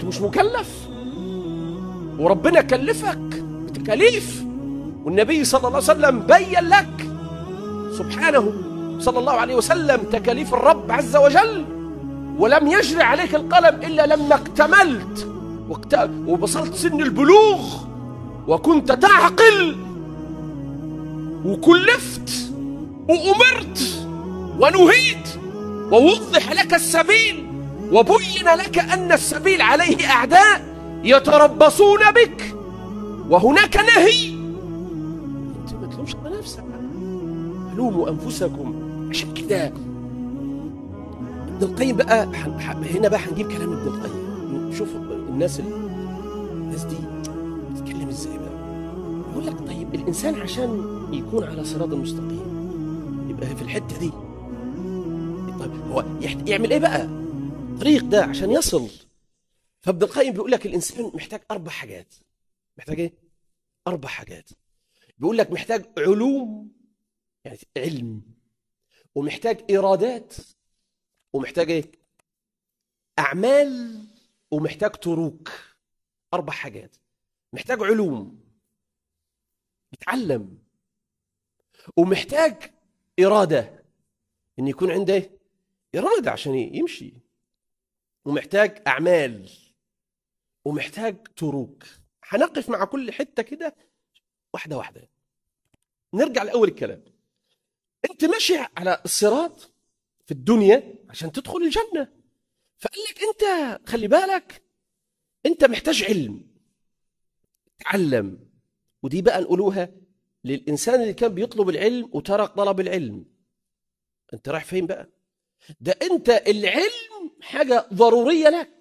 انت مش مكلف وربنا كلفك بتكاليف والنبي صلى الله عليه وسلم بين لك سبحانه صلى الله عليه وسلم تكاليف الرب عز وجل ولم يجري عليك القلم إلا لما اكتملت واكت- ووصلت سن البلوغ وكنت تعقل وكلفت وأمرت ونهيت ووضح لك السبيل وبين لك أن السبيل عليه أعداء يتربصون بك وهناك نهي انت ما تلومش على نفسك لوموا أنفسكم عشان كده ابن القيم بقى ح- ح- هنا بقى هنجيب كلام ابن القيم شوف الناس ال- الناس دي بتتكلم ازاي بقى يقول لك طيب الانسان عشان يكون على صراط المستقيم يبقى في الحته دي طيب هو يحت- يعمل ايه بقى الطريق ده عشان يصل فابن القيم بيقول لك الانسان محتاج اربع حاجات محتاج ايه اربع حاجات بيقول لك محتاج علوم يعني علم ومحتاج ارادات ومحتاج ايه اعمال ومحتاج تروك اربع حاجات محتاج علوم يتعلم ومحتاج اراده ان يكون عنده اراده عشان يمشي ومحتاج اعمال ومحتاج تروك هنقف مع كل حته كده واحده واحده نرجع لاول الكلام انت ماشي على الصراط في الدنيا عشان تدخل الجنه فقال لك انت خلي بالك انت محتاج علم تعلم ودي بقى نقولوها للانسان اللي كان بيطلب العلم وترك طلب العلم انت رايح فين بقى ده انت العلم حاجه ضروريه لك